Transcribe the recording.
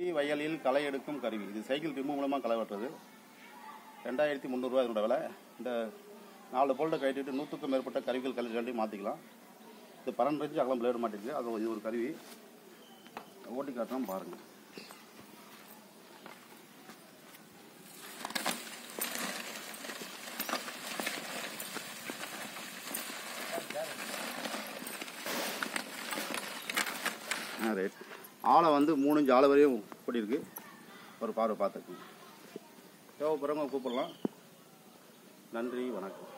வயலில் களை எடுக்கும் கருவி இது சைக்கிள் ரிமூவ் மூலமாக களை வெட்டுறது ரெண்டாயிரத்தி முந்நூறுரூவா இதனோட விலை இந்த நாலு போல்ட்டை கட்டிட்டு நூற்றுக்கும் மேற்பட்ட கருவிகள் கல்வி கண்டி மாற்றிக்கலாம் இது பன்னெண்டு இன்ச்சு அகலம் பிளேடு மாட்டிருக்கு அது இது ஒரு கருவி ஓட்டி காட்டுறோம் பாருங்கள் ஆ ரைட் ஆளை வந்து மூணு இன்ச்சு ஆளை வரையும் கூட்டியிருக்கு ஒரு பார்வை பார்த்துக்குங்க தேவைப்படுறவங்க கூப்பிடலாம் நன்றி வணக்கம்